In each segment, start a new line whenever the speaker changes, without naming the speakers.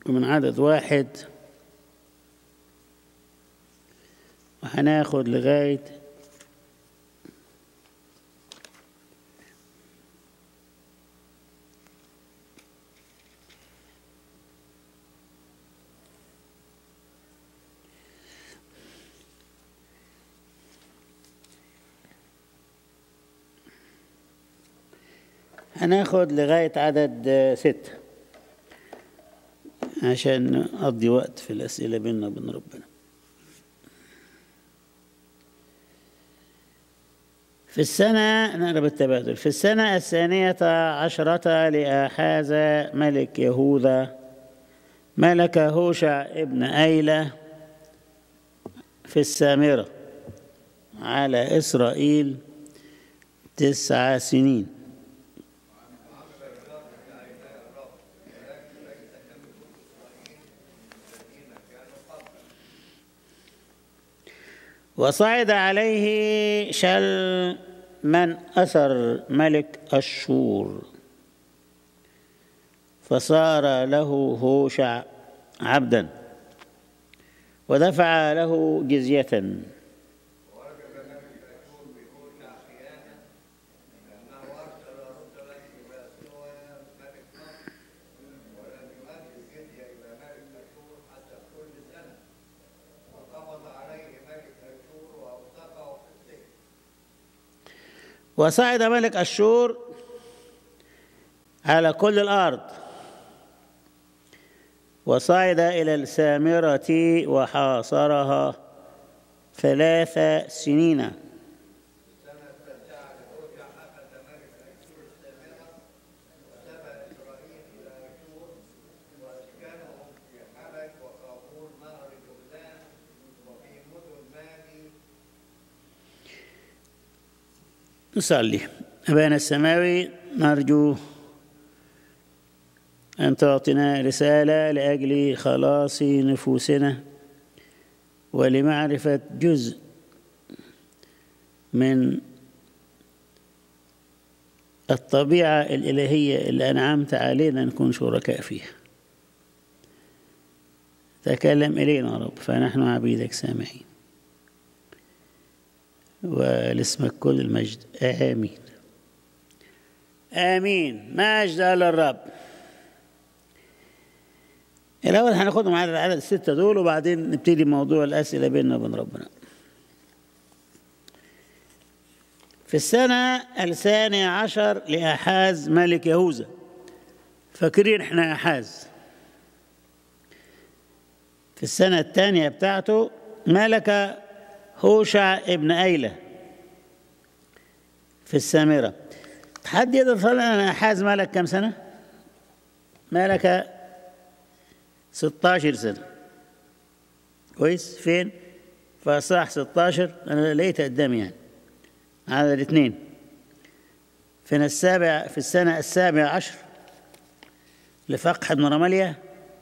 ومن عدد واحد وهناخد لغاية هناخد لغاية عدد آه، ستة عشان نقضي وقت في الأسئلة بيننا وبين ربنا في السنة نقرا بالتبادل في السنة الثانية عشرة لآحاز ملك يهوذا ملك هوشع ابن أيلة في السامرة على إسرائيل تسع سنين وصعد عليه شل من أثر ملك أشور فصار له هوشع عبدا ودفع له جزية وصعد ملك أشور على كل الأرض وصعد إلى السامرة وحاصرها ثلاث سنين نصلي أبانا السماوي نرجو أن تعطينا رسالة لأجل خلاص نفوسنا ولمعرفة جزء من الطبيعة الإلهية اللي أنعمت علينا نكون شركاء فيها تكلم إلينا يا رب فنحن عبيدك سامعين ولاسمك كل المجد آمين آمين مجد للرب الأول هناخدهم على العدد الستة دول وبعدين نبتدي موضوع الأسئلة بيننا وبين ربنا في السنة الثانية عشر لأحاز ملك يهوذا فاكرين احنا أحاز في السنة الثانية بتاعته ملك هوشع ابن أيلة في السامرة حد يقدر يقول أنا أحاز ملك كم سنة؟ ملك 16 سنة كويس فين؟ في أصحاح 16 أنا لقيت قدامي يعني على الاثنين في السابع في السنة السابعة عشر لفقح بن رملية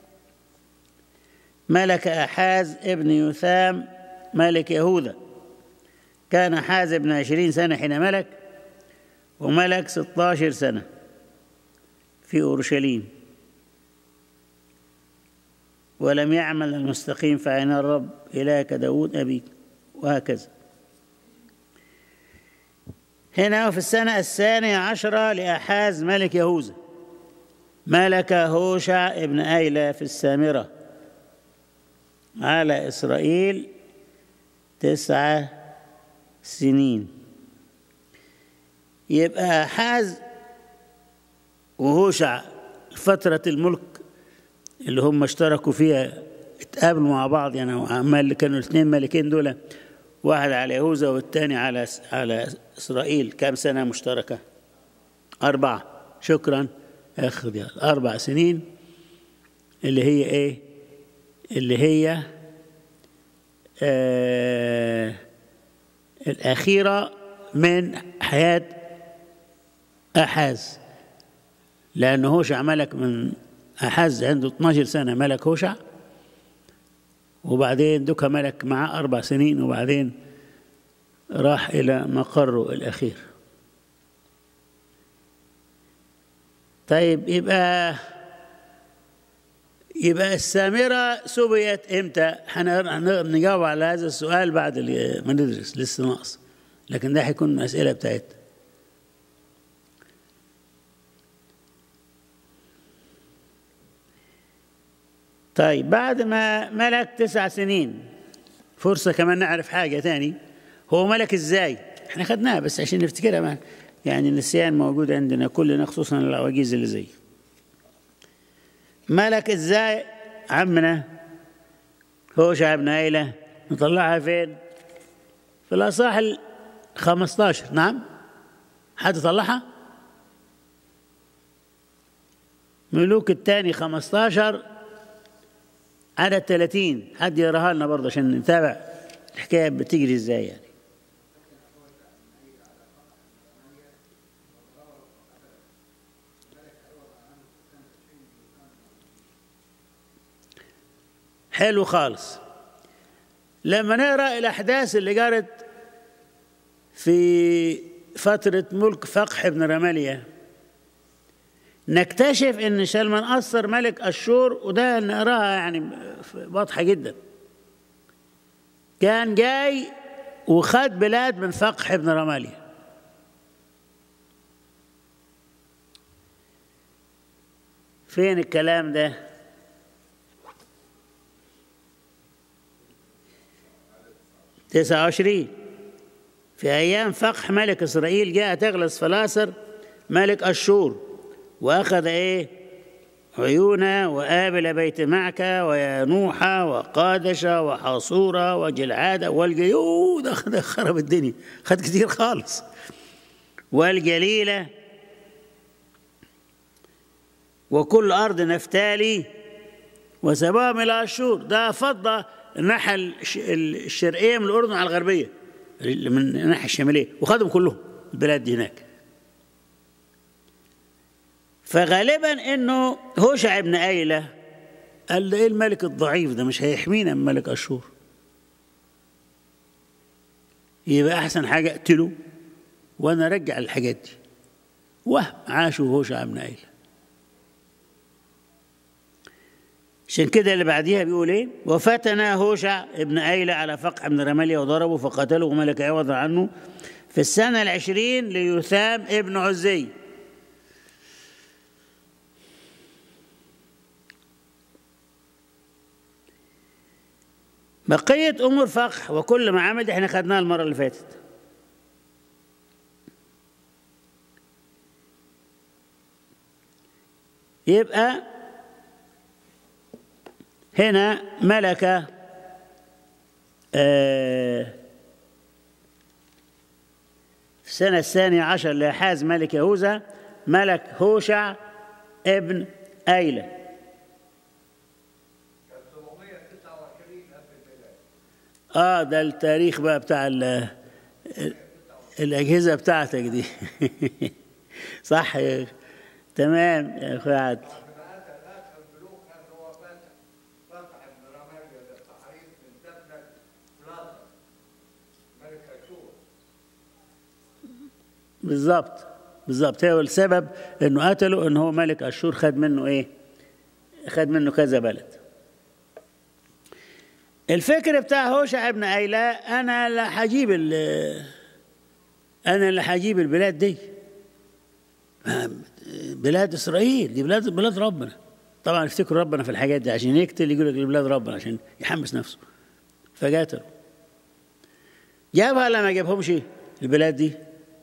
ملك أحاز ابن يثام ملك يهوذا كان حاز ابن عشرين سنة حين ملك وملك ستاشر سنة في أورشليم ولم يعمل المستقيم في عين الرب إلهك داود أبيك وهكذا هنا في السنة الثانية عشرة لأحاز ملك يهوذا ملك هوشع ابن أيلة في السامرة على إسرائيل تسعة سنين يبقى حاز وهوشع فترة الملك اللي هم اشتركوا فيها اتقابلوا مع بعض يعني عمال كانوا الاثنين ملكين دول واحد على يهوذا والتاني على على اسرائيل كم سنه مشتركه اربعه شكرا اخذ يلا اربع سنين اللي هي ايه اللي هي آه الاخيره من حياه احاز لانه هوشع ملك من احاز عنده 12 سنه ملك هوشع وبعدين دوكا ملك معاه أربع سنين وبعدين راح إلى مقره الأخير طيب يبقى يبقى السامرة سبيت امتى؟ هنجاوب على هذا السؤال بعد ما ندرس لسه ناقص لكن ده هيكون الأسئلة بتاعتنا طيب بعد ما ملك تسع سنين فرصة كمان نعرف حاجة تاني هو ملك ازاي؟ احنا خدناها بس عشان نفتكرها ما يعني النسيان موجود عندنا كلنا خصوصا العواجيز اللي زي ملك ازاي عمنا هوشع بن ايلة نطلعها فين؟ في الأصح ال 15 نعم حد طلعها؟ ملوك الثاني 15 عدد 30 حد يقراها لنا برضه عشان نتابع الحكايه بتجري ازاي يعني حلو خالص لما نقرا الاحداث اللي جرت في فتره ملك فقح بن رماليه نكتشف ان شلمان اثر ملك اشور وده نقراها يعني واضحه جدا كان جاي وخد بلاد من فقح بن رماليا فين الكلام ده تسعة وعشرين في أيام فقح ملك إسرائيل جاء تغلس فلاسر ملك أشور وأخذ إيه عيونا وآبل بيت معكة وينوحة وقادشة وحاصورة وجلعادة والجيود أخذ خرب الدنيا خد كتير خالص والجليلة وكل أرض نفتالي وسباهم إلى أشور ده فضة الناحية الشرقية من الأردن على الغربية من الناحية الشمالية وخدهم كلهم البلاد دي هناك فغالبا انه هوشع بن ايلة قال له ايه الملك الضعيف ده مش هيحمينا من ملك اشور يبقى احسن حاجه اقتله وانا ارجع الحاجات دي وهم عاشوا هوشع بن ايلة عشان كده اللي بعديها بيقول ايه وفتنا هوشع ابن ايلة على فقع بن رماليا وضربه فقتله ملك عوض عنه في السنة العشرين ليثام ابن عزي بقية أمور فقح وكل ما عمل احنا خدناها المرة اللي فاتت يبقى هنا ملك آه في السنة الثانية عشر لحاز ملك يهوذا ملك هوشع ابن أيلة اه ده التاريخ بقى بتاع الاجهزه بتاعتك دي صح يا تمام يا اخويا عاد بالظبط بالظبط هو السبب انه قتله ان هو ملك اشور خد منه ايه خد منه كذا بلد الفكر بتاع هوشع ابن ايلة انا اللي هجيب انا اللي هجيب البلاد دي بلاد اسرائيل دي بلاد بلاد ربنا طبعا افتكروا ربنا في الحاجات دي عشان يقتل يقول لك بلاد ربنا عشان يحمس نفسه فقاتلوا جابها ولا ما جابهمش البلاد دي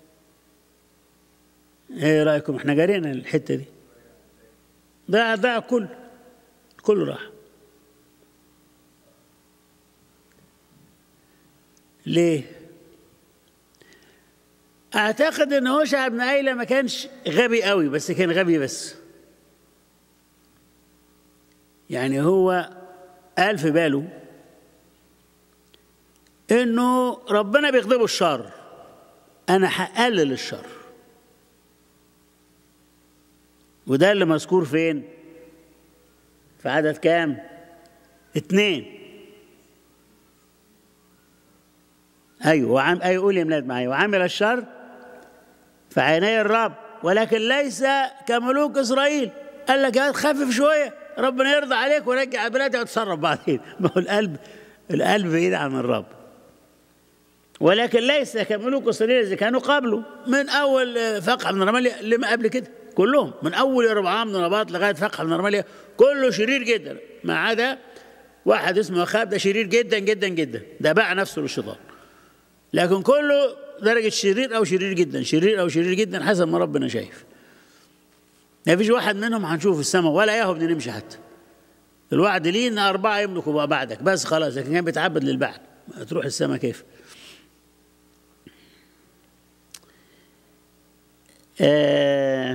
ايه رايكم احنا قرينا الحته دي ضاع ضاع كل كله راح ليه اعتقد ان هوشع بن ايلة ما كانش غبي قوي بس كان غبي بس يعني هو قال في باله انه ربنا بيغضبه الشر انا هقلل الشر وده اللي مذكور فين في عدد كام اتنين ايوه وعم ايوه قول يا ميلاد معايا وعمل الشر في عيني الرب ولكن ليس كملوك اسرائيل قال لك خفف شويه ربنا يرضى عليك ورجع بلادك وتصرف بعدين ما هو القلب القلب بعيد عن الرب ولكن ليس كملوك اسرائيل اذا كانوا قبله من اول فقع من رماليا لما قبل كده كلهم من اول ربعام من رباط لغايه فقع من رماليا كله شرير جدا ما عدا واحد اسمه اخاب ده شرير جدا جدا جدا ده باع نفسه للشيطان لكن كله درجه شرير او شرير جدا شرير او شرير جدا حسب ما ربنا شايف ما فيش واحد منهم هنشوف السماء ولا ياهو بدنا نمشي حتى الوعد ليه ان اربعه يملكوا بعدك بس خلاص لكن كان بيتعبد للبعد تروح السماء كيف آه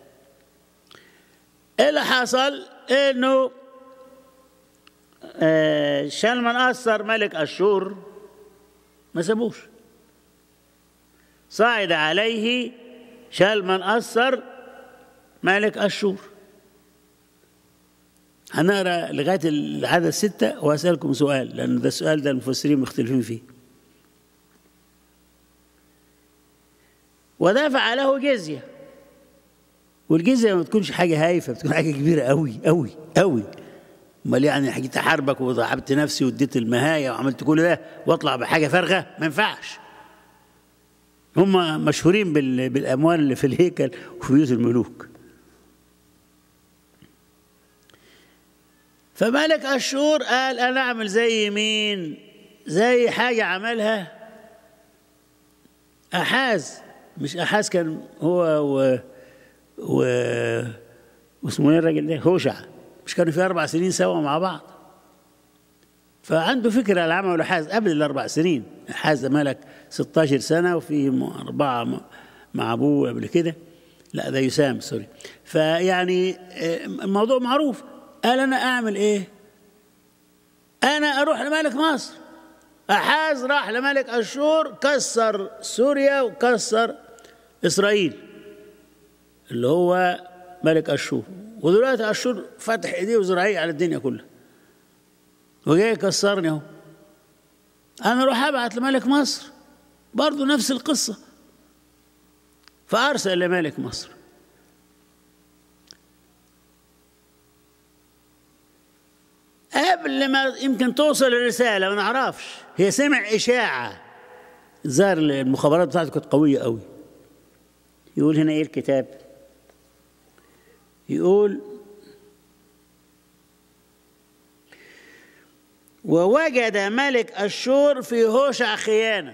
اللي حصل انه آه شلمن اثر ملك اشور ما سابوش صعد عليه شلمن اثر ملك اشور هنقرا لغايه العدد ستة واسالكم سؤال لان ده السؤال ده المفسرين مختلفين فيه ودفع له جزيه والجزيه ما تكونش حاجه هايفه بتكون حاجه كبيره قوي قوي قوي امال يعني حكيت احاربك وضحبت نفسي واديت المهايه وعملت كل ده واطلع بحاجه فارغه ما ينفعش هم مشهورين بالاموال اللي في الهيكل وفي بيوت الملوك فملك أشور قال أنا أعمل زي مين زي حاجة عملها أحاز مش أحاز كان هو و, و... واسمه ايه الراجل ده هوشع مش كانوا في أربع سنين سوا مع بعض فعنده فكرة على عمل أحاز قبل الأربع سنين أحاز ملك 16 سنة وفي أربعة مع أبوه قبل كده لا ده يسام سوري فيعني الموضوع معروف قال انا اعمل ايه انا اروح لملك مصر احاز راح لملك اشور كسر سوريا وكسر اسرائيل اللي هو ملك اشور ودلوقتي اشور فتح ايديه وزراعيه على الدنيا كلها وجاي يكسرني اهو انا اروح ابعت لملك مصر برضه نفس القصه فارسل لملك مصر قبل ما يمكن توصل الرسالة ما نعرفش هي سمع إشاعة ظهر المخابرات بتاعته كانت قوية قوي يقول هنا إيه الكتاب يقول ووجد ملك أشور في هوشع خيانة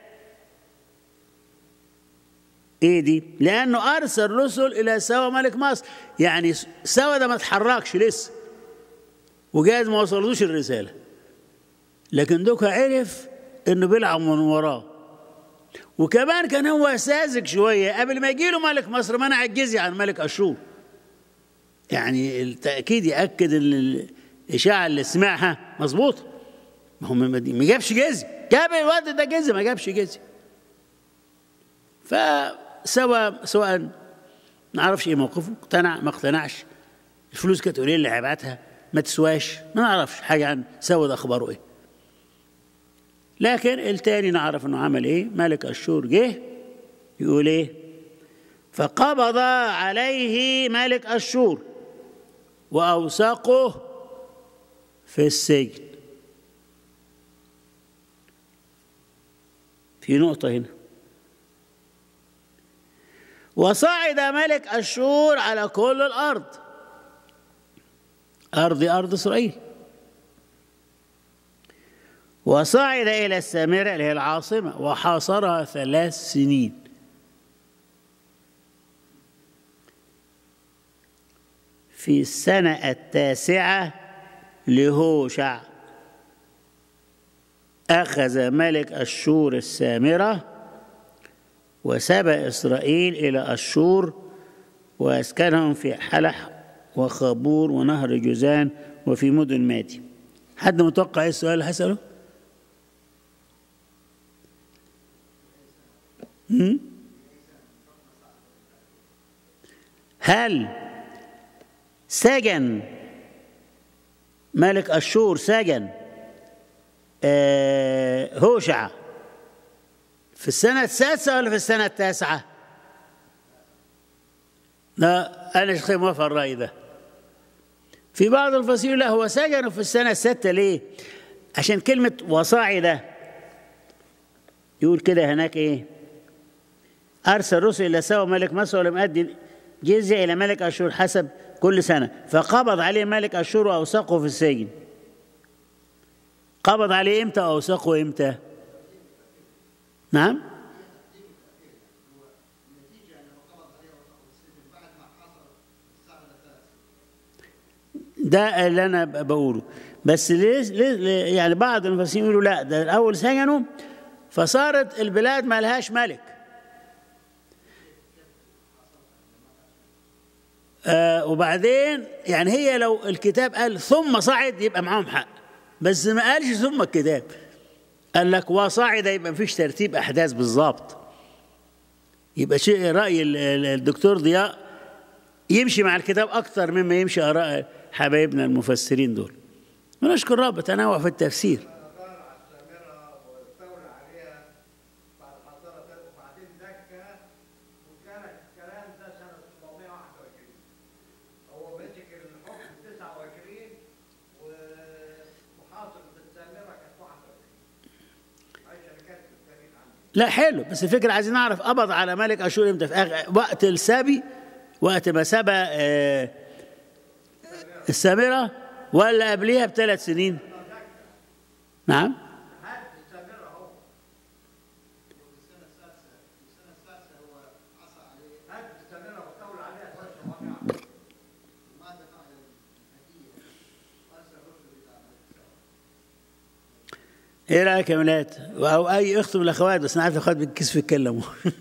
ايه دي؟ لأنه أرسل رسل إلى سوا ملك مصر يعني سوا ده ما اتحركش لسه وجايز ما وصلوش الرسالة لكن دوكا عرف انه بيلعب من وراه وكمان كان هو ساذج شوية قبل ما يجي له ملك مصر منع الجزية عن ملك أشور يعني التأكيد يأكد ان الإشاعة اللي سمعها مظبوطة ما هو ما جابش جزية جاب الوقت ده جزية ما جابش جزية فسواء سواء ما نعرفش ايه موقفه اقتنع ما اقتنعش الفلوس كانت قليله اللي هيبعتها ما تسواش ما نعرفش حاجة عن سود أخباره إيه لكن التاني نعرف إنه عمل إيه ملك أشور جه يقول إيه فقبض عليه ملك أشور وأوثقه في السجن في نقطة هنا وصعد ملك أشور على كل الأرض أرض أرض إسرائيل وصعد إلى السامرة اللي هي العاصمة وحاصرها ثلاث سنين في السنة التاسعة لهوشع أخذ ملك أشور السامرة وسبى إسرائيل إلى أشور وأسكنهم في حلح وخابور ونهر جوزان وفي مدن مادي حد متوقع ايه السؤال اللي هسأله؟ هل سجن ملك أشور سجن آه هوشع في السنة السادسة ولا في السنة التاسعة؟ لا أنا شخصيا موافق الرأي ده في بعض الفصيل لا هو سجنوا في السنة الستة ليه؟ عشان كلمة وصاعدة يقول كده هناك إيه؟ أرسل رسل إلى سوى ملك مصر ولم يؤدي جزية إلى ملك أشور حسب كل سنة فقبض عليه ملك أشور وأوثقه في السجن قبض عليه إمتى وأوثقه إمتى؟ نعم؟ ده اللي انا بقوله بس ليه, ليه يعني بعض المفسرين يقولوا لا ده الاول سجنوا فصارت البلاد ما لهاش ملك آه وبعدين يعني هي لو الكتاب قال ثم صعد يبقى معاهم حق بس ما قالش ثم الكتاب قال لك وصعد يبقى مفيش ترتيب احداث بالظبط يبقى شيء راي الدكتور ضياء يمشي مع الكتاب اكثر مما يمشي اراء حبايبنا المفسرين دول ونشكر رب تنوع في التفسير لا حلو بس الفكرة عايزين نعرف قبض على ملك أشور امتى في آخر وقت السبي وقت ما سبى آه السامرة ولا قبليها بثلاث سنين نعم ايه رايك يا ميلاد او اي اخت من الاخوات بس انا عارف الاخوات بالكسف يتكلموا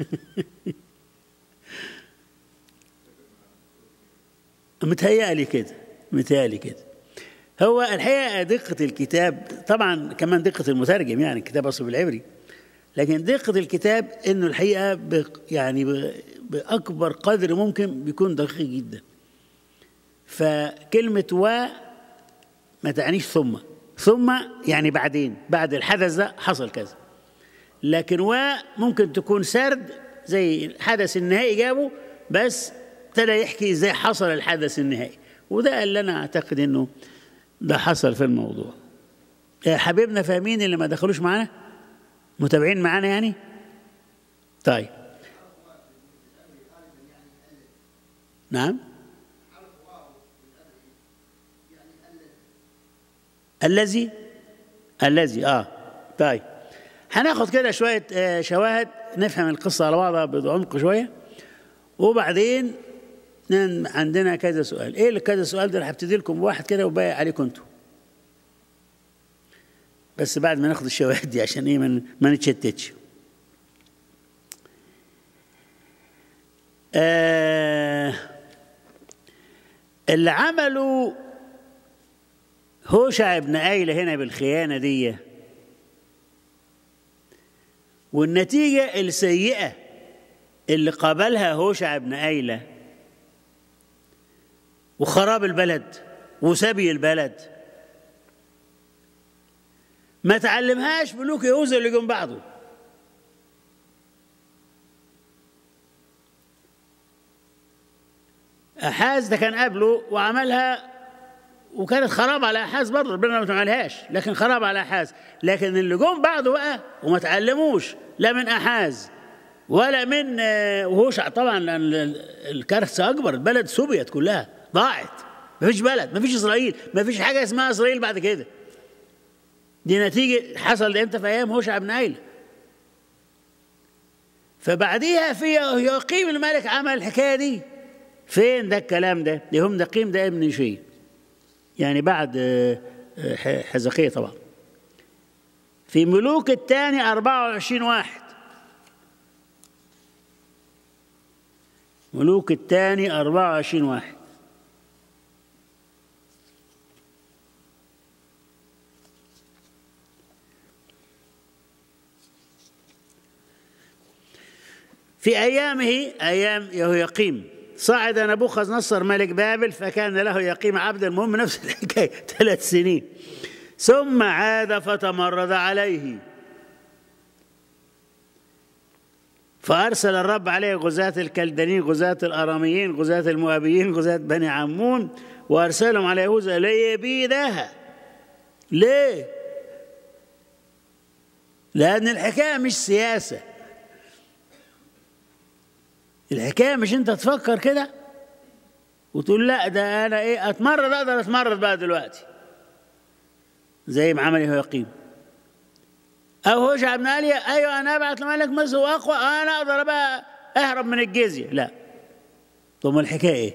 متهيألي كده متهيألي كده هو الحقيقة دقة الكتاب طبعا كمان دقة المترجم يعني الكتاب أصله بالعبري لكن دقة الكتاب إنه الحقيقة يعني بأكبر قدر ممكن بيكون دقيق جدا فكلمة و ما تعنيش ثم ثم يعني بعدين بعد الحدث ده حصل كذا لكن و ممكن تكون سرد زي الحدث النهائي جابه بس ابتدى يحكي ازاي حصل الحدث النهائي وده اللي انا اعتقد انه ده حصل في الموضوع يا حبيبنا فاهمين اللي ما دخلوش معانا متابعين معانا يعني طيب نعم الذي الذي اه طيب هناخد كده شويه آه شواهد نفهم القصه على بعضها بعمق شويه وبعدين عندنا كذا سؤال ايه اللي كذا سؤال ده هبتدي لكم بواحد كده وباقي عليكم انتوا بس بعد ما ناخد الشواهد دي عشان ايه ما نتشتتش آه اللي عملوا هوشع ابن ايلة هنا بالخيانة دي والنتيجة السيئة اللي قابلها هوشع ابن ايلة وخراب البلد وسبي البلد ما تعلمهاش ملوك يهوذا اللي جم بعده أحاز ده كان قبله وعملها وكانت خراب على أحاز برضه ربنا ما عملهاش لكن خراب على أحاز لكن اللي جم بعده بقى وما تعلموش لا من أحاز ولا من وهوشع طبعا لأن الكارثة أكبر البلد سبيت كلها ضاعت ما فيش بلد ما فيش اسرائيل ما فيش حاجه اسمها اسرائيل بعد كده دي نتيجه حصل امتى في ايام هوشع بن عيله فبعديها في يقيم الملك عمل الحكايه دي فين ده الكلام ده دي هم دقيم ده ابن شيء يعني بعد حزقية طبعا في ملوك الثاني 24 واحد ملوك الثاني 24 واحد في أيامه أيام يهويقيم صعد نبوخذ نصر ملك بابل فكان له يقيم عبدا المهم نفس الحكاية ثلاث سنين ثم عاد فتمرد عليه فأرسل الرب عليه غزاة الكلدانيين غزاة الأراميين غزاة المؤابيين غزاة بني عمون وأرسلهم على يهوذا ليبيدها ليه؟ لأن الحكاية مش سياسة الحكاية مش أنت تفكر كده وتقول لا ده أنا إيه أتمرد أقدر أتمرد بقى دلوقتي زي ما عمل يقيم أو هوشع بن علي أيوه أنا أبعت لملك مصر وأقوى أنا أقدر بقى أهرب من الجزية لا طب الحكاية إيه؟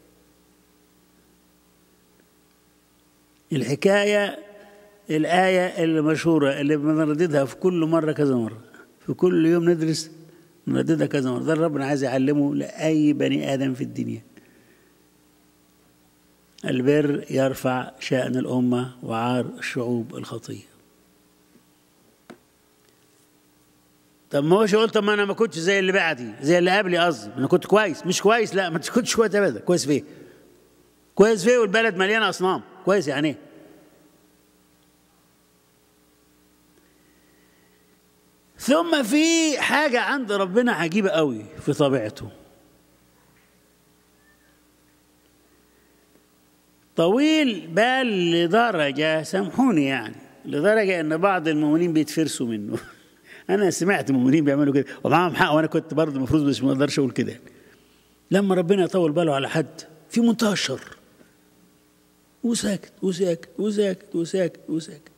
الحكاية الآية المشهورة اللي بنرددها في كل مرة كذا مرة في كل يوم ندرس نرددها كذا مرة ده ربنا عايز يعلمه لأي بني آدم في الدنيا البر يرفع شأن الأمة وعار الشعوب الخطية طب ما هوش قلت طب ما انا ما كنتش زي اللي بعدي زي اللي قبلي قصدي انا كنت كويس مش كويس لا ما كنتش كويس ابدا كويس في ايه؟ كويس في ايه والبلد مليانه اصنام كويس يعني ايه؟ ثم في حاجة عند ربنا عجيبة قوي في طبيعته طويل بال لدرجة سامحوني يعني لدرجة أن بعض المؤمنين بيتفرسوا منه أنا سمعت مؤمنين بيعملوا كده ومعاهم حق وأنا كنت برضه المفروض بس ما أقدرش أقول كده لما ربنا يطول باله على حد في منتهى الشر وساكت وساكت وساكت وساكت وساكت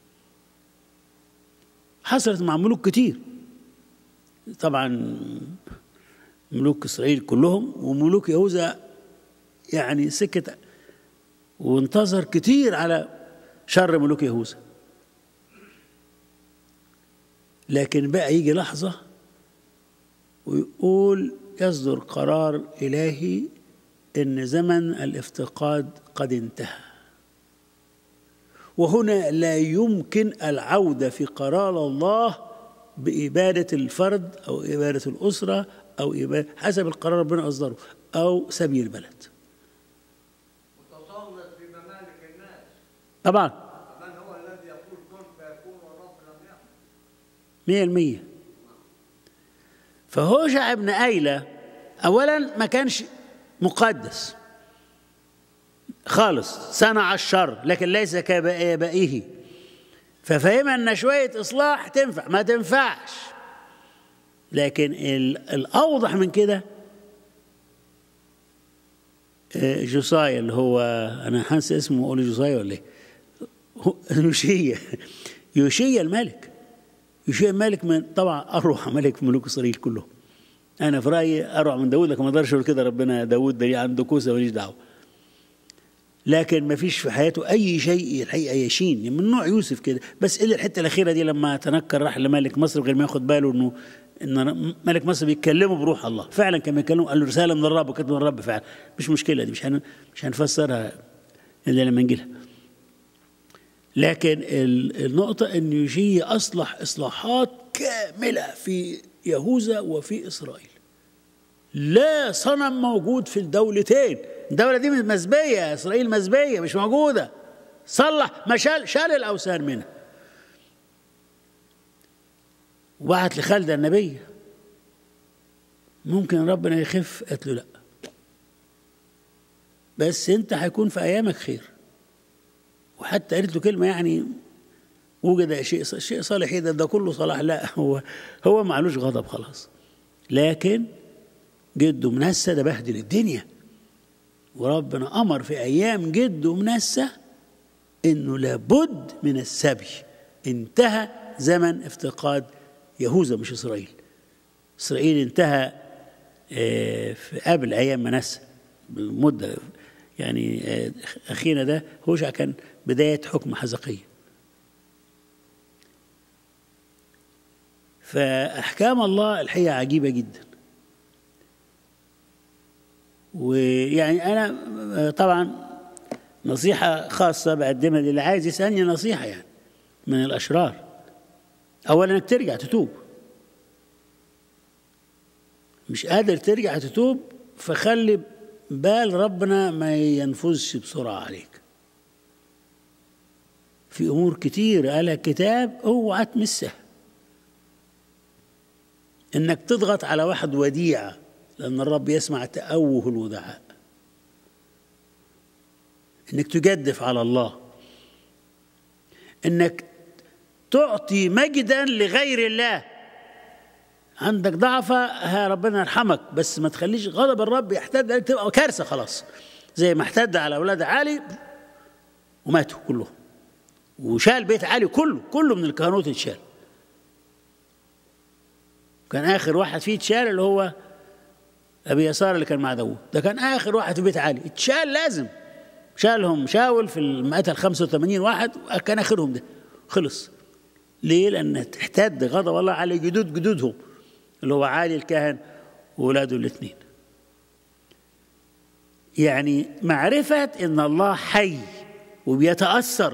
حصلت مع ملوك كتير طبعا ملوك اسرائيل كلهم وملوك يهوذا يعني سكت وانتظر كتير على شر ملوك يهوذا لكن بقى يجي لحظة ويقول يصدر قرار إلهي إن زمن الافتقاد قد انتهى وهنا لا يمكن العودة في قرار الله بإبادة الفرد أو إبادة الأسرة أو إبادة حسب القرار ربنا أصدره أو سبي البلد
متسلط في ممالك الناس
طبعا
من هو الذي يقول كن فيكون والرب لم يقل
مية المية فهوشع ابن أيلة أولا ما كانش مقدس خالص صنع الشر لكن ليس كبائه ففهم أن شوية إصلاح تنفع ما تنفعش لكن ال- الأوضح من كده آه، جوسايا اللي هو أنا حاسس اسمه أقول جوسايا ولا إيه؟ هو- يوشيا يوشيا الملك يوشيا الملك من طبعا أروع ملك في ملوك إسرائيل كلهم أنا في رأيي أروع من داود لكن ما أقدرش أقول كده ربنا داود ده ليه عنده كوسة ماليش دعوة لكن ما فيش في حياته أي شيء الحقيقة يشين من نوع يوسف كده بس إلا الحتة الأخيرة دي لما تنكر راح لملك مصر غير ما ياخد باله إنه إن ملك مصر بيتكلموا بروح الله فعلا كان بيتكلموا قال له رسالة من الرب وكانت من الرب فعلا مش مشكلة دي مش هن مش هنفسرها إلا لما نجيلها لكن ال- النقطة أن يجي أصلح إصلاحات كاملة في يهوذا وفي إسرائيل لا صنم موجود في الدولتين الدولة دي مزبية إسرائيل مزبية مش موجودة صلح ما شال شال الأوثان منها وبعت لخالد النبي ممكن ربنا يخف قالت له لا بس انت هيكون في ايامك خير وحتى قالت له كلمه يعني وجد شيء شيء صالح ده ده كله صلاح لا هو هو معلوش غضب خلاص لكن جده منسى ده بهدل الدنيا وربنا امر في ايام جده منسى انه لابد من السبي انتهى زمن افتقاد يهوذا مش اسرائيل اسرائيل انتهى آه، في قبل ايام منسى بمده يعني آه، اخينا ده هوشع كان بدايه حكم حزقيه فاحكام الله الحقيقه عجيبه جدا ويعني انا آه، طبعا نصيحه خاصه بقدمها للي عايز يسالني نصيحه يعني من الاشرار اولا انك ترجع تتوب مش قادر ترجع تتوب فخلي بال ربنا ما ينفذش بسرعة عليك في أمور كتير قالها الكتاب اوعى تمسها انك تضغط على واحد وديعة لأن الرب يسمع تأوه الودعاء انك تجدف على الله انك تعطي مجدا لغير الله عندك ضعفة ها ربنا يرحمك بس ما تخليش غضب الرب يحتد عليك تبقى كارثة خلاص زي ما احتد على أولاد علي وماتوا كلهم وشال بيت علي كله كله من الكهنوت اتشال كان آخر واحد فيه اتشال اللي هو أبي يسار اللي كان مع داوود ده كان آخر واحد في بيت علي اتشال لازم شالهم شاول في المئة الخمسة وثمانين واحد كان آخرهم ده خلص ليه؟ لأن احتد غضب الله على جدود جدودهم اللي هو عالي الكاهن وولاده الاثنين يعني معرفة إن الله حي وبيتأثر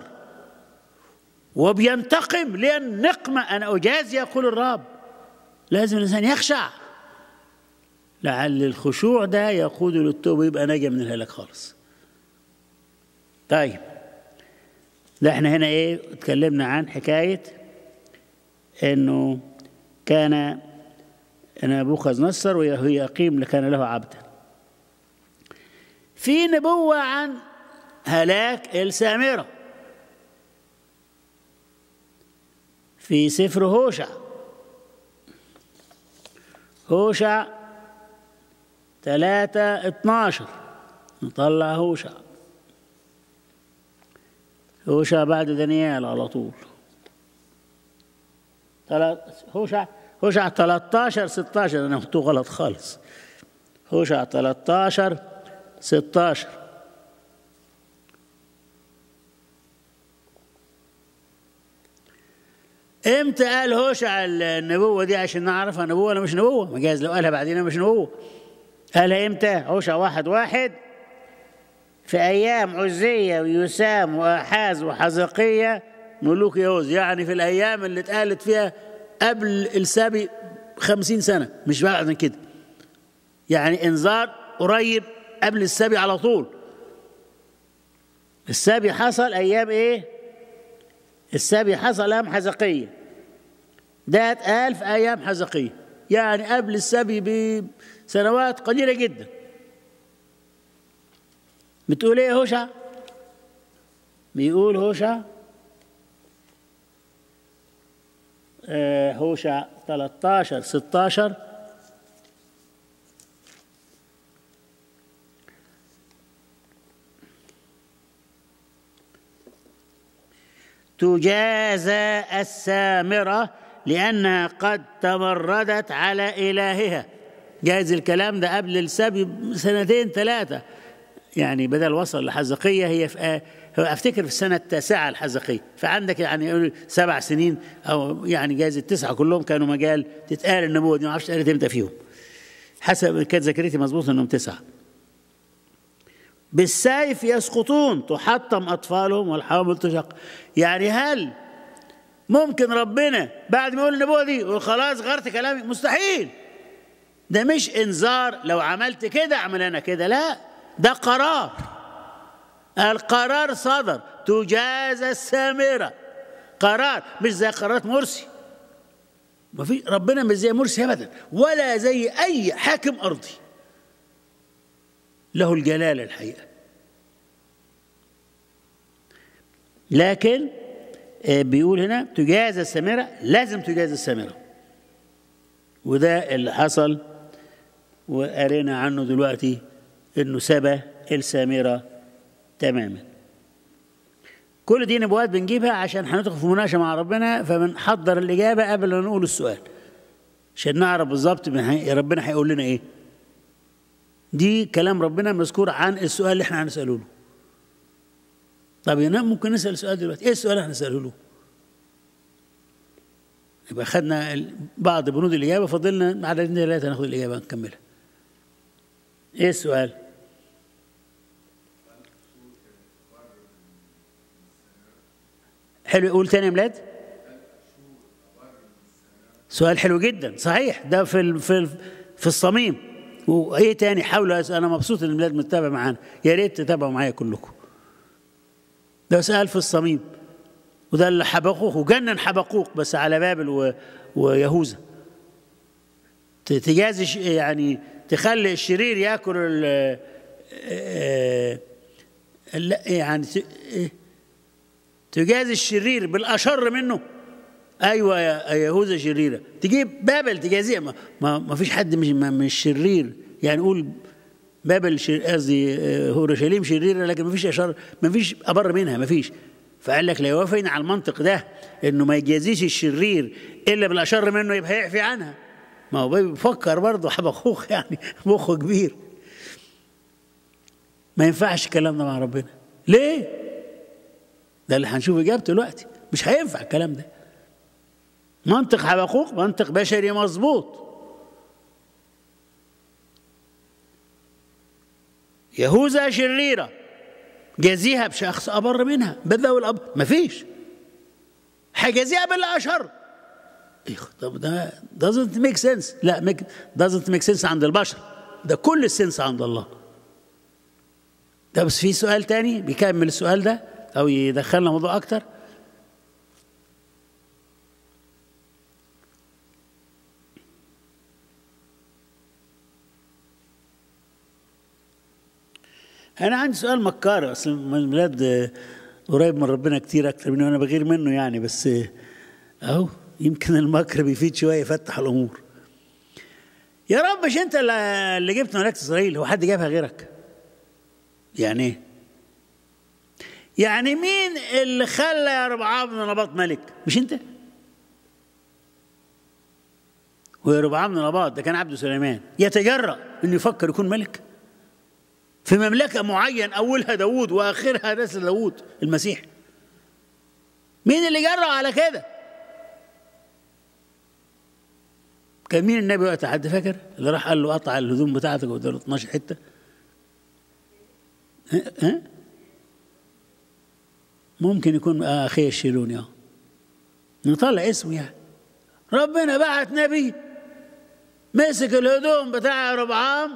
وبينتقم لأن نقمة أنا أجازي يقول الرب لازم الإنسان يخشع لعل الخشوع ده يقود للتوبة يبقى ناجي من الهلاك خالص طيب ده احنا هنا ايه اتكلمنا عن حكاية انه كان نبوخذ نصر ويقيم كان له عبدا في نبوة عن هلاك السامرة في سفر هوشع هوشع ثلاثة اتناشر نطلع هوشع هوشع بعد دانيال على طول هوشع هوشع 13 16 انا كنت غلط خالص هوشع 13 16 امتى قال هوشع النبوه دي عشان نعرفها نبوه ولا مش نبوه ما جايز لو قالها بعدين مش نبوه قالها امتى هوشع واحد واحد في ايام عزيه ويسام واحاز وحزقيه ملوك يهوذ يعني في الايام اللي اتقالت فيها قبل السبي خمسين سنة مش بعد كده يعني انذار قريب قبل السبي على طول السبي حصل أيام إيه السبي حصل أيام حزقية ده اتقال في أيام حزقية يعني قبل السبي بسنوات قليلة جدا بتقول إيه هوشع بيقول هوشع هوشع 13 16 تجازى السامرة لأنها قد تمردت على إلهها جايز الكلام ده قبل السبي سنتين ثلاثة يعني بدل وصل لحزقية هي في افتكر في السنه التاسعه الحزقيه فعندك يعني سبع سنين او يعني جايز التسعه كلهم كانوا مجال تتقال النبوه دي ما اعرفش قالت امتى فيهم حسب كانت ذاكرتي مظبوط انهم تسعه بالسيف يسقطون تحطم اطفالهم والحوامل تشق يعني هل ممكن ربنا بعد ما يقول النبوه دي يقول خلاص غيرت كلامي مستحيل ده مش انذار لو عملت كده اعمل انا كده لا ده قرار القرار صدر تجازى السامرة قرار مش زي قرارات مرسي ما في ربنا مش زي مرسي ابدا ولا زي اي حاكم ارضي له الجلاله الحقيقه لكن بيقول هنا تجازى السامره لازم تجازى السامره وده اللي حصل وقرينا عنه دلوقتي انه سبى السامره تماما كل دي نبوات بنجيبها عشان هندخل في مناقشه مع ربنا فبنحضر الاجابه قبل ما نقول السؤال عشان نعرف بالظبط ربنا هيقول لنا ايه دي كلام ربنا مذكور عن السؤال اللي احنا هنساله له طب ممكن نسال سؤال دلوقتي ايه السؤال اللي هنساله له يبقى خدنا بعض بنود الاجابه فضلنا عددين ثلاثه ناخد الاجابه نكملها ايه السؤال حلو قول تاني يا ميلاد سؤال حلو جدا صحيح ده في ال في ال في الصميم وايه تاني حاولوا انا مبسوط ان الميلاد متابع معانا يا ريت تتابعوا معايا كلكم ده سؤال في الصميم وده اللي حبقوق وجنن حبقوق بس على بابل و... ويهوذا ت- تجازي ش- يعني تخلي الشرير ياكل ال آه، ال- يعني ت- إيه؟ تجازي الشرير بالاشر منه ايوه يا يا يهوذا شريره تجيب بابل تجازيها ما, ما, ما فيش حد مش ما- مش شرير يعني قول بابل شر- قصدي آه، اورشليم شريره لكن ما فيش اشر ما فيش ابر منها ما فيش فقال لك لا يوافقنا على المنطق ده انه ما يجازيش الشرير الا بالاشر منه يبقى يعفي عنها ما هو بيفكر برضه حبخوخ يعني مخه كبير ما ينفعش الكلام ده مع ربنا ليه؟ ده اللي هنشوف اجابته دلوقتي مش هينفع الكلام ده منطق حبقوق منطق بشري مظبوط يهوذا شريرة جازيها بشخص أبر منها بدأ والأب مفيش حجازيها بالله أشر إيه طب ده doesn't make sense لا make, doesn't make sense عند البشر ده كل السنس عند الله ده بس في سؤال تاني بيكمل السؤال ده أو يدخلنا موضوع أكتر أنا عندي سؤال مكار أصل البلاد آه، قريب من ربنا كتير أكتر مني وأنا بغير منه يعني بس آه، أهو يمكن المكر بيفيد شوية يفتح الأمور يا رب مش أنت اللي اللي جبت ملكة إسرائيل هو حد جابها غيرك يعني إيه؟ يعني مين اللي خلى يا ربعام بن نباط ملك مش أنت ويا ربعام بن نباط ده كان عبد سليمان يتجرأ إنه يفكر يكون ملك في مملكة معين أولها داوود وآخرها نسل داوود المسيح مين اللي جرأ على كده كان مين النبي وقتها حد فاكر اللي راح قال له قطع الهدوم بتاعتك واداله 12 حتة ها ها؟ ممكن يكون آه أخي الشيلوني اه نطلع اسمه يعني ربنا بعت نبي مسك الهدوم بتاع ربعام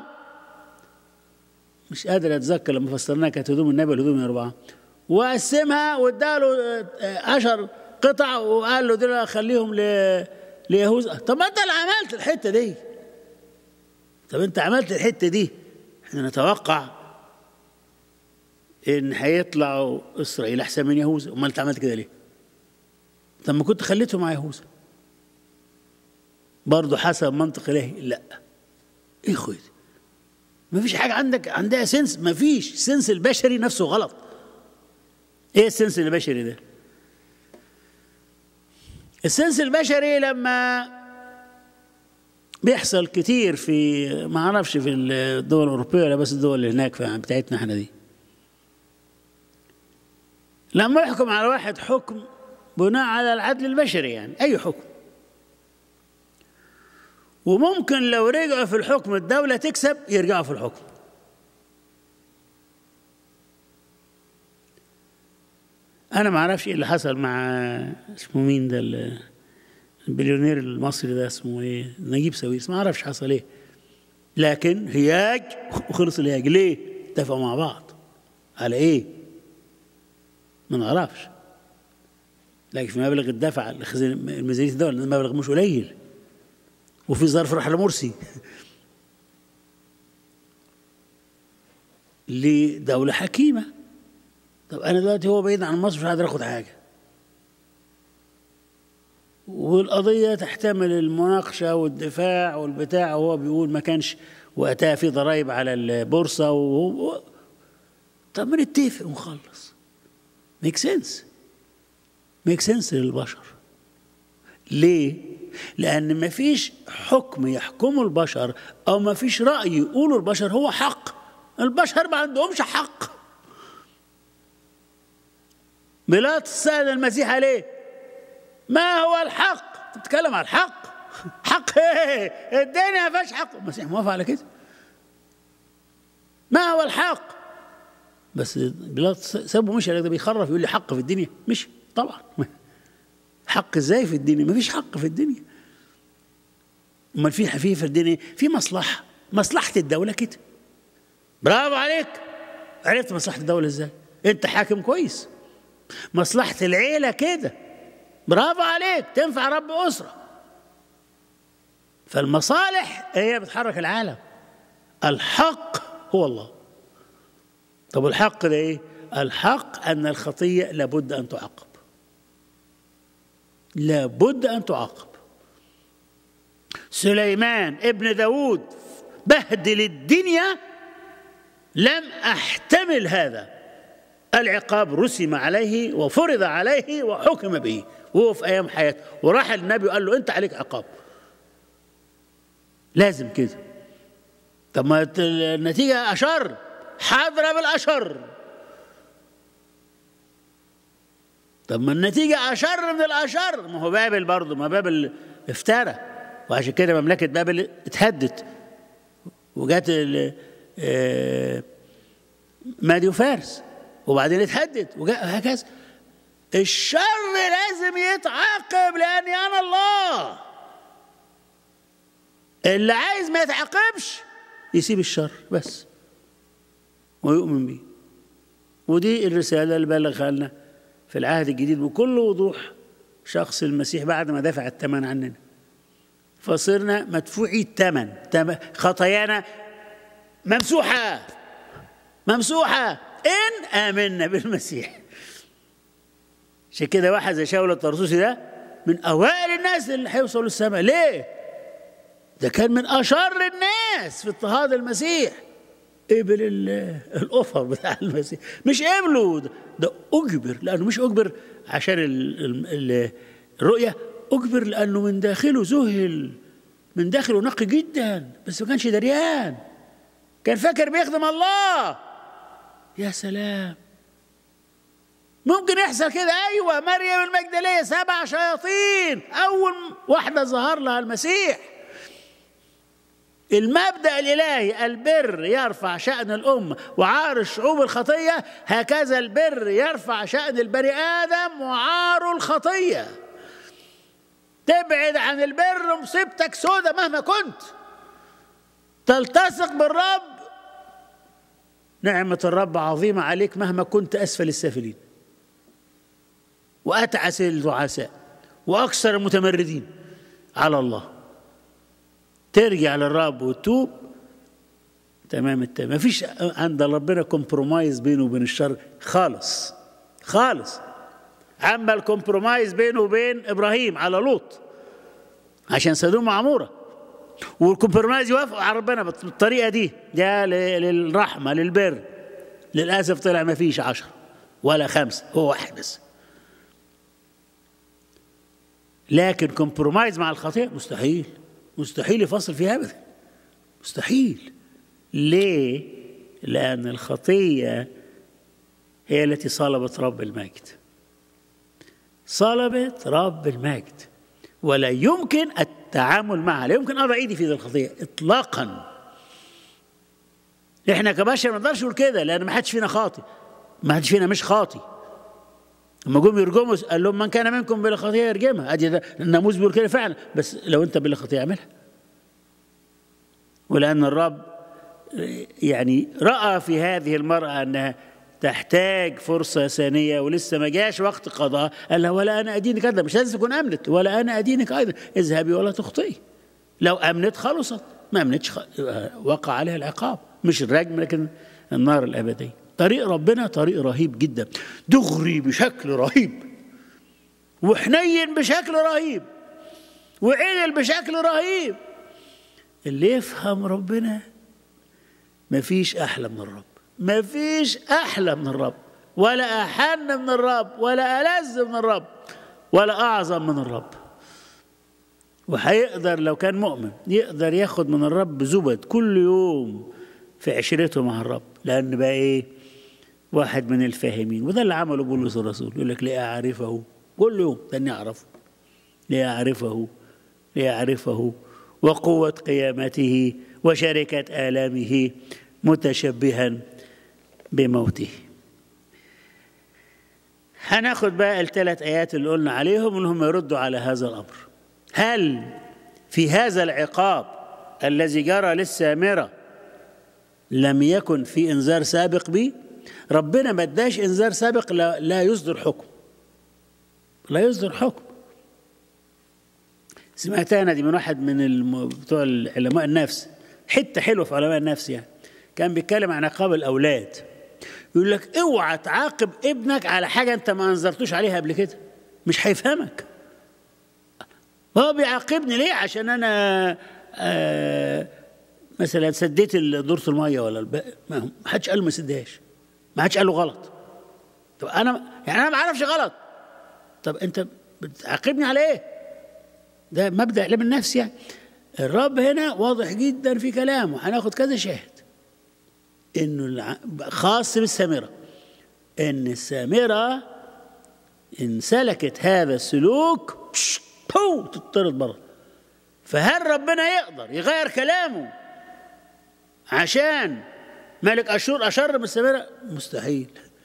مش قادر اتذكر لما فسرناها كانت هدوم النبي الهدوم يا ربعام وقسمها واداله عشر قطع وقال له دول خليهم ل ليهوذا طب ما انت اللي عملت الحته دي طب انت عملت الحته دي احنا نتوقع ان هيطلعوا اسرائيل احسن من يهوذا امال انت عملت كده ليه؟ طب ما كنت خليته مع يهوذا برضه حسب منطق الهي لا ايه اخوتي ما فيش حاجه عندك عندها سنس ما فيش سنس البشري نفسه غلط ايه السنس البشري ده السنس البشري لما بيحصل كتير في ما اعرفش في الدول الاوروبيه ولا بس الدول اللي هناك بتاعتنا احنا دي لما يحكم على واحد حكم بناء على العدل البشري يعني اي حكم وممكن لو رجعوا في الحكم الدولة تكسب يرجعوا في الحكم أنا ما أعرفش إيه اللي حصل مع اسمه مين ده البليونير المصري ده اسمه إيه نجيب ساويرس ما أعرفش حصل إيه لكن هياج وخلص الهياج ليه؟ اتفقوا مع بعض على إيه؟ ما نعرفش لكن في مبلغ الدفع ميزانية الدولة المبلغ مش قليل وفي ظرف راح لمرسي لدولة حكيمة طب أنا دلوقتي هو بعيد عن مصر مش قادر آخد حاجة والقضية تحتمل المناقشة والدفاع والبتاع وهو بيقول ما كانش وقتها في ضرائب على البورصة وهو طب ما نتفق ونخلص ميك سنس ميك سنس للبشر ليه؟ لأن ما فيش حكم يحكمه البشر أو ما فيش رأي يقوله البشر هو حق البشر ما عندهمش حق بيلاطس سأل المسيح عليه ما هو الحق تتكلم عن الحق حق ايه الدنيا ما فيهاش حق المسيح موافق على كده ما هو الحق بس بيلاطس سابه مشي ده بيخرف يقول لي حق في الدنيا مش طبعا حق ازاي في الدنيا ما فيش حق في الدنيا امال في في في الدنيا في مصلحه مصلحه الدوله كده برافو عليك عرفت مصلحه الدوله ازاي انت حاكم كويس مصلحه العيله كده برافو عليك تنفع رب اسره فالمصالح هي بتحرك العالم الحق هو الله طب الحق ده ايه الحق ان الخطيه لابد ان تعاقب لابد ان تعاقب سليمان ابن داود بهدل الدنيا لم احتمل هذا العقاب رسم عليه وفرض عليه وحكم به وهو في ايام حياته وراح النبي وقال له انت عليك عقاب لازم كده طب ما النتيجه اشر حاضره بالاشر طب ما النتيجه اشر من الاشر ما هو بابل برضه ما بابل افترى وعشان كده مملكه بابل اتهدت وجات مادي وفارس وبعدين اتهدد وهكذا الشر لازم يتعاقب لاني انا الله اللي عايز ما يتعاقبش يسيب الشر بس ويؤمن بيه ودي الرساله اللي بلغها لنا في العهد الجديد بكل وضوح شخص المسيح بعد ما دفع الثمن عننا فصرنا مدفوعي الثمن خطايانا ممسوحه ممسوحه ان امنا بالمسيح عشان كده واحد زي شاول الطرسوسي ده من اوائل الناس اللي هيوصلوا السماء ليه ده كان من اشر الناس في اضطهاد المسيح قبل الاوفر بتاع المسيح مش قبله ده, ده اجبر لانه مش اجبر عشان ال ال الرؤيه اجبر لانه من داخله ذهل من داخله نقي جدا بس ما كانش دريان كان فاكر بيخدم الله يا سلام ممكن يحصل كده ايوه مريم المجدليه سبع شياطين اول واحده ظهر لها المسيح المبدا الالهي البر يرفع شان الامه وعار الشعوب الخطيه هكذا البر يرفع شان البني ادم وعار الخطيه تبعد عن البر مصيبتك سودة مهما كنت تلتصق بالرب نعمة الرب عظيمة عليك مهما كنت أسفل السافلين وأتعس الدعساء وأكثر المتمردين على الله ترجع للرب وتوب تمام التمام مفيش عند ربنا كومبرومايز بينه وبين الشر خالص خالص اما الكومبرومايز بينه وبين ابراهيم على لوط عشان سدوم عموره والكومبرومايز يوافقوا على ربنا بالطريقه دي ده للرحمه للبر للاسف طلع ما فيش عشرة ولا خمسة هو واحد بس لكن كومبرومايز مع الخطيئة مستحيل مستحيل يفصل فيها ابدا مستحيل ليه لان الخطيه هي التي صلبت رب المجد صلبت رب المجد ولا يمكن التعامل معها لا يمكن اضع ايدي في ذي الخطيه اطلاقا احنا كبشر ما نقدرش نقول كده لان ما حدش فينا خاطي ما حدش فينا مش خاطي لما جم يرجموا قال لهم من كان منكم بلا خطيه يرجمها ادي ده الناموس بيقول كده فعلا بس لو انت بلا خطيه اعملها ولان الرب يعني راى في هذه المراه انها تحتاج فرصة ثانية ولسه ما جاش وقت قضاء قال لها ولا أنا أدينك أيضا مش لازم تكون أمنت ولا أنا أدينك أيضا اذهبي ولا تخطئي لو أمنت خلصت ما أمنتش وقع عليها العقاب مش الرجم لكن النار الأبدية طريق ربنا طريق رهيب جدا دغري بشكل رهيب وحنين بشكل رهيب وعدل بشكل رهيب اللي يفهم ربنا مفيش أحلى من الرب مفيش أحلى من الرب ولا أحن من الرب ولا ألذ من الرب ولا أعظم من الرب وهيقدر لو كان مؤمن يقدر ياخد من الرب زبد كل يوم في عشرته مع الرب لأن بقى إيه واحد من الفاهمين وده اللي عمله بولس الرسول يقول لك لأعرفه كل يوم تاني أعرفه لأعرفه لأعرفه وقوة قيامته وشركة آلامه متشبها بموته هناخد بقى الثلاث آيات اللي قلنا عليهم إنهم يردوا على هذا الأمر هل في هذا العقاب الذي جرى للسامرة لم يكن في إنذار سابق به ربنا ما اداش إنذار سابق لا, لا يصدر حكم لا يصدر حكم سمعتها انا دي من واحد من الم... بتوع علماء النفس حته حلوه في علماء النفس يعني كان بيتكلم عن عقاب الاولاد يقول لك اوعى تعاقب ابنك على حاجه انت ما انذرتوش عليها قبل كده مش هيفهمك هو بيعاقبني ليه عشان انا آه مثلا سديت دورة الميه ولا الب... ما حدش قال ما سدهاش ما حدش قال له غلط طب انا يعني انا ما اعرفش غلط طب انت بتعاقبني على ايه ده مبدا علم النفس يعني الرب هنا واضح جدا في كلامه هناخد كذا شاهد انه خاص بالسامره ان السامره ان سلكت هذا السلوك بو تطرد بره فهل ربنا يقدر يغير كلامه عشان ملك اشور اشر بالسامره مستحيل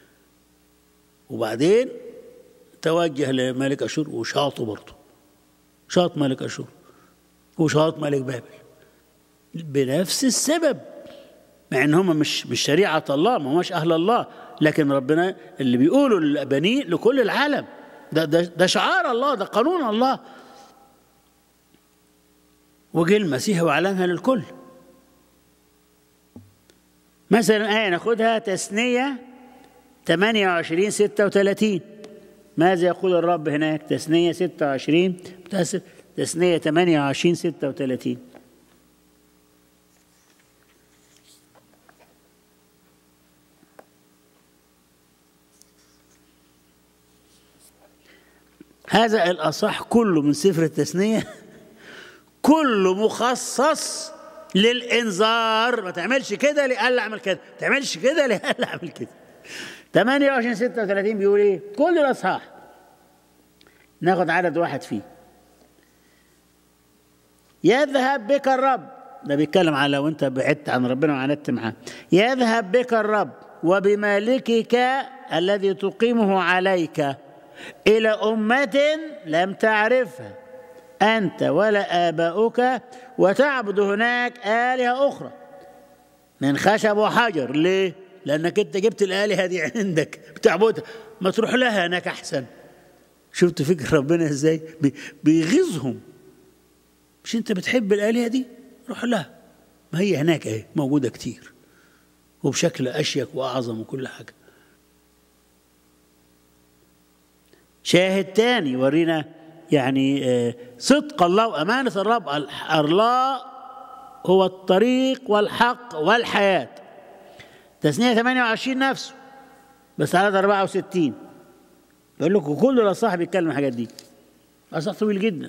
وبعدين توجه لملك اشور وشاطه برضه شاط ملك اشور وشاط ملك بابل بنفس السبب مع ان هم مش مش شريعه الله ما هماش اهل الله لكن ربنا اللي بيقولوا لبنيه لكل العالم ده ده ده شعار الله ده قانون الله وجه المسيح واعلنها للكل مثلا آية ناخدها تثنية 28 36 ماذا يقول الرب هناك تثنية 26 متأسف تثنية 28 36 هذا الأصح كله من سفر التثنية كله مخصص للإنذار ما تعملش كده لألا أعمل كده ما تعملش كده لألا أعمل كده 28 36 بيقول إيه كل الأصحاح ناخد عدد واحد فيه يذهب بك الرب ده بيتكلم على لو انت بعدت عن ربنا وعاندت معاه يذهب بك الرب وبمالكك الذي تقيمه عليك إلى أمة لم تعرفها أنت ولا آباؤك وتعبد هناك آلهة أخرى من خشب وحجر ليه؟ لأنك أنت جبت الآلهة دي عندك بتعبدها ما تروح لها هناك أحسن شفت فكر ربنا إزاي؟ بيغيظهم مش أنت بتحب الآلهة دي؟ روح لها ما هي هناك أهي موجودة كتير وبشكل أشيك وأعظم وكل حاجة شاهد تاني يورينا يعني صدق الله وأمانة الرب الله هو الطريق والحق والحياة تثنية 28 نفسه بس عدد 64 بقول لكم كل الأصحاب بيتكلم الحاجات دي أصح طويل جدا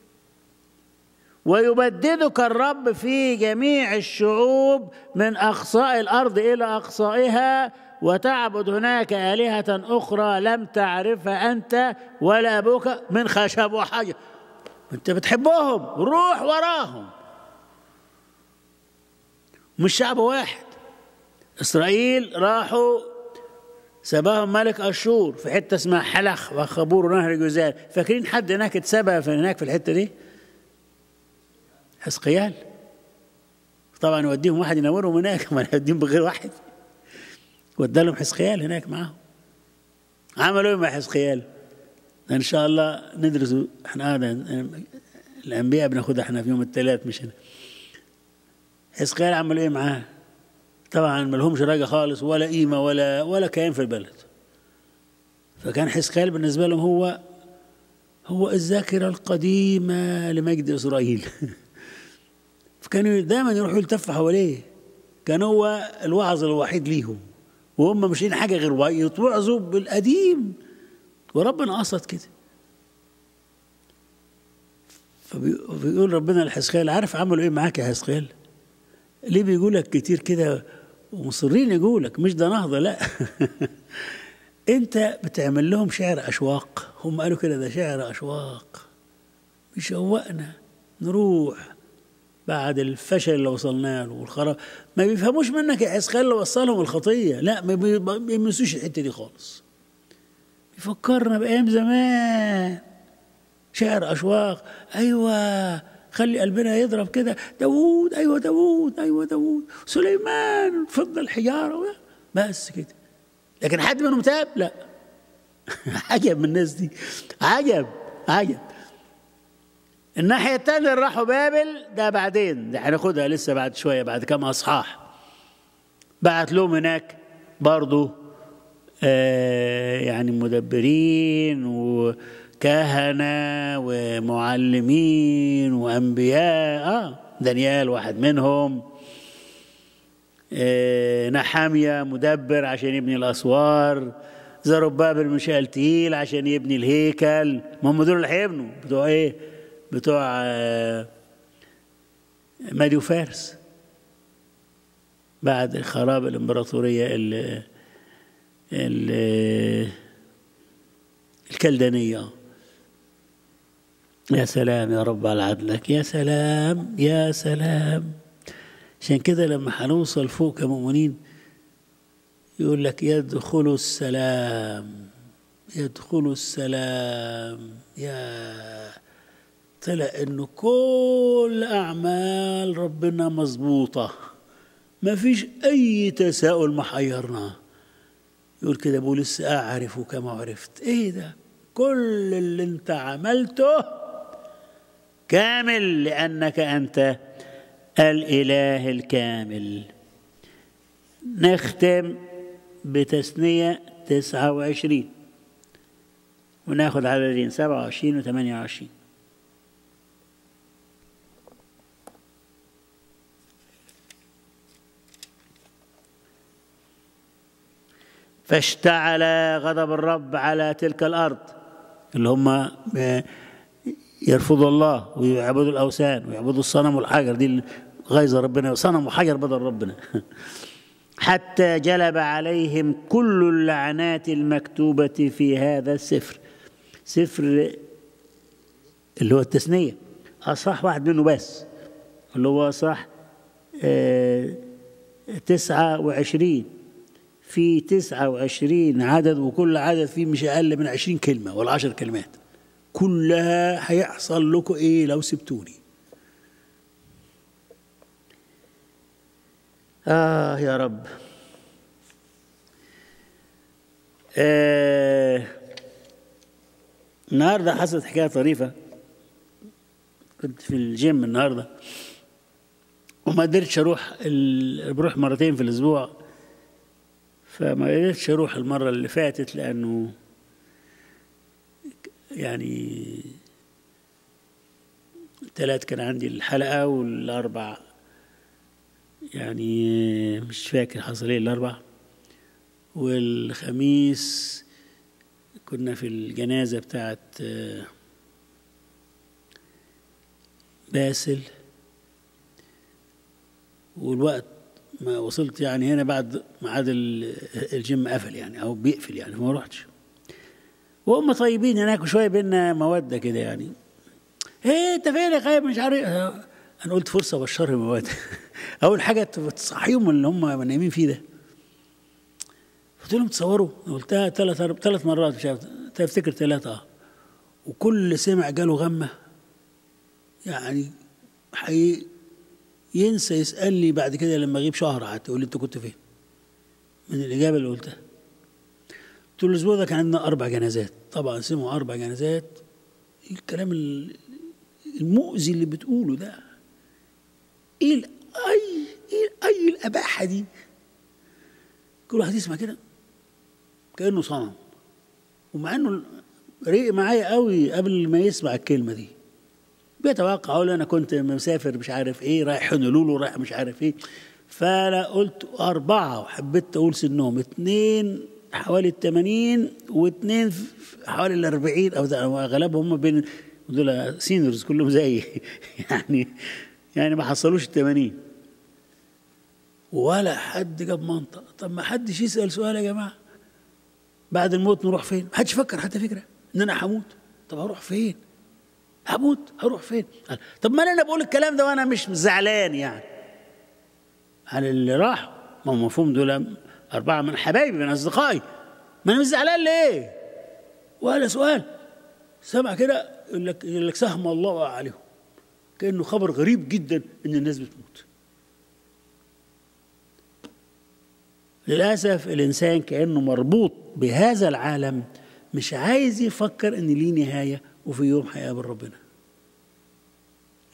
ويبددك الرب في جميع الشعوب من أقصاء الأرض إلى أقصائها وتعبد هناك آلهة أخرى لم تعرفها أنت ولا أبوك من خشب وحجر أنت بتحبهم روح وراهم مش شعب واحد إسرائيل راحوا سباهم ملك أشور في حتة اسمها حلخ وخبور ونهر جوزان فاكرين حد هناك اتسبى في هناك في الحتة دي حسقيال طبعا يوديهم واحد ينورهم هناك ما يوديهم بغير واحد ودى لهم حسقيال هناك معاهم عملوا ايه مع حسقيال ان شاء الله ندرسه احنا هذا الانبياء بناخدها احنا في يوم الثلاث مش هنا حسقيال عملوا ايه معاه طبعا ما لهمش راجع خالص ولا قيمه ولا ولا كيان في البلد فكان حسقيال بالنسبه لهم هو هو الذاكره القديمه لمجد اسرائيل فكانوا دايما يروحوا يلتفوا حواليه كان هو الوعظ الوحيد ليهم وهم مش حاجة غير يتوعظوا بالقديم وربنا قصد كده فبيقول ربنا لحسقيال عارف عملوا ايه معاك يا حسقيال ليه بيقولك كتير كده ومصرين يقولك مش ده نهضة لا انت بتعمل لهم شعر اشواق هم قالوا كده ده شعر اشواق بيشوقنا نروح بعد الفشل اللي وصلنا له والخراب ما بيفهموش منك يا حسقيال اللي وصلهم الخطيه لا ما بيمسوش الحته دي خالص بيفكرنا بايام زمان شعر اشواق ايوه خلي قلبنا يضرب كده داوود ايوه داوود ايوه داوود سليمان فضل الحجاره بس كده لكن حد منهم تاب لا عجب من الناس دي عجب عجب الناحية التانية اللي راحوا بابل ده بعدين ده هناخدها لسه بعد شوية بعد كام أصحاح بعت لهم هناك برضو آه يعني مدبرين وكهنة ومعلمين وأنبياء آه دانيال واحد منهم آه نحامية مدبر عشان يبني الأسوار زربابل مشالتيل عشان يبني الهيكل ما هم دول اللي هيبنوا بتوع ايه بتوع آه مادي وفارس بعد خراب الامبراطوريه ال ال الكلدانيه يا سلام يا رب على عدلك يا سلام يا سلام عشان كده لما هنوصل فوق كمؤمنين يقول لك يدخل السلام يدخل السلام يا طلع انه كل اعمال ربنا مظبوطه ما فيش اي تساؤل محيرنا يقول كده بولس اعرف كما عرفت ايه ده كل اللي انت عملته كامل لانك انت الاله الكامل نختم بتثنية تسعة وعشرين وناخد عددين سبعة وعشرين وثمانية وعشرين فاشتعل غضب الرب على تلك الأرض اللي هم يرفضوا الله ويعبدوا الأوثان ويعبدوا الصنم والحجر دي غيظ ربنا صنم وحجر بدل ربنا حتى جلب عليهم كل اللعنات المكتوبة في هذا السفر سفر اللي هو التثنية أصح واحد منه بس اللي هو أصح آه تسعة وعشرين في تسعة وعشرين عدد وكل عدد فيه مش أقل من عشرين كلمة ولا عشر كلمات كلها هيحصل لكم إيه لو سبتوني آه يا رب آه النهارده حصلت حكايه طريفه كنت في الجيم النهارده وما قدرتش اروح ال... بروح مرتين في الاسبوع فما قدرتش اروح المره اللي فاتت لانه يعني ثلاث كان عندي الحلقه والاربع يعني مش فاكر حصل ايه الاربع والخميس كنا في الجنازة بتاعت باسل والوقت ما وصلت يعني هنا بعد ميعاد الجيم قفل يعني او بيقفل يعني فما رحتش وهم طيبين هناك وشويه بينا موده كده يعني ايه انت فين يا خايب مش عارف انا قلت فرصه ابشرهم مواد اول حاجه تصحيهم اللي هم نايمين فيه ده قلت لهم تصوروا قلتها ثلاث ثلاث مرات مش عارف تفتكر ثلاثه اه وكل سمع جاله غمه يعني حقيقي ينسى يسالني بعد كده لما اغيب شهر حتى يقول لي انت كنت فين من الاجابه اللي قلتها قلت له الاسبوع ده كان عندنا اربع جنازات طبعا سمعوا اربع جنازات الكلام المؤذي اللي بتقوله ده ايه اي ايه اي الاباحه دي كل واحد يسمع كده كانه صنم ومع انه ريق معايا قوي قبل ما يسمع الكلمه دي بيتوقع اقول انا كنت مسافر مش عارف ايه رايح هونولولو رايح مش عارف ايه فانا قلت اربعه وحبيت اقول سنهم اثنين حوالي الثمانين واثنين حوالي الأربعين او اغلبهم هم بين دول سينيورز كلهم زيي يعني يعني ما حصلوش الثمانين ولا حد جاب منطق طب ما حدش يسأل سؤال يا جماعة بعد الموت نروح فين ما حدش فكر حتى فكرة ان انا هموت طب هروح فين هموت هروح فين طب ما انا بقول الكلام ده وانا مش زعلان يعني على اللي راح ما هو مفهوم دول أربعة من حبايبي من أصدقائي ما أنا مش زعلان ليه؟ ولا سؤال سمع كده يقول لك يقول لك سهم الله عليهم كأنه خبر غريب جدا إن الناس بتموت للأسف الإنسان كأنه مربوط بهذا العالم مش عايز يفكر إن ليه نهاية وفي يوم هيقابل ربنا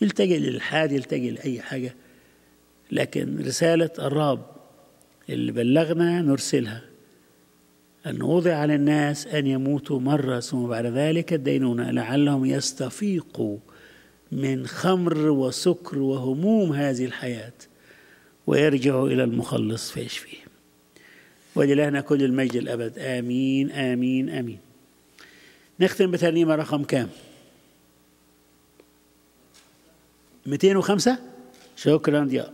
يلتجئ للحاد يلتجئ لأي حاجة لكن رسالة الرب اللي بلغنا نرسلها أن وضع على الناس أن يموتوا مرة ثم بعد ذلك الدينونة لعلهم يستفيقوا من خمر وسكر وهموم هذه الحياة ويرجعوا إلى المخلص فيشفيهم ولله كل المجد الأبد آمين آمين آمين نختم بترنيمة رقم كام 205 شكرا يا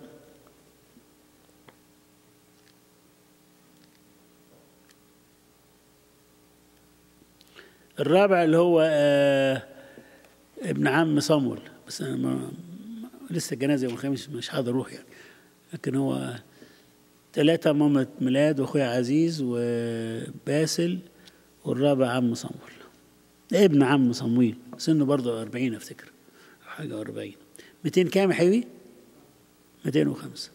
الرابع اللي هو آه ابن عم صامول بس انا ما لسه الجنازه يوم الخميس مش هقدر اروح يعني لكن هو ثلاثة مامة ميلاد واخويا عزيز وباسل والرابع عم صامول ابن عم صمويل سنه برضه 40 افتكر حاجة 40 200 كام يا حبيبي؟ 205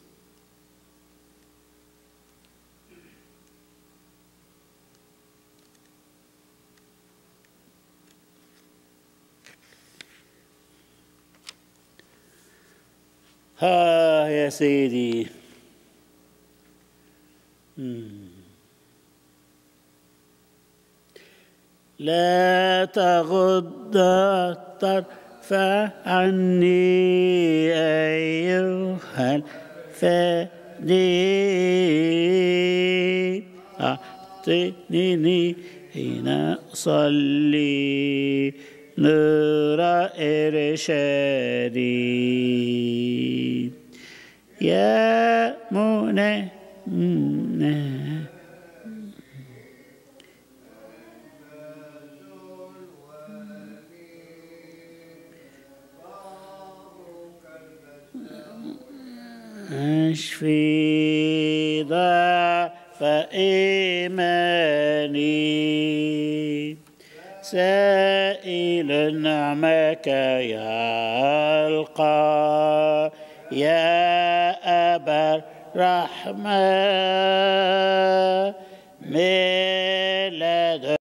ها يا سيدي مم. لا تغض الطرف عني أيها الفدي أعطني حين أصلي نور إرشادي يا منى اشفي ضعف إيماني سائل نعمك يلقى يا أبا الرحمة ميلاد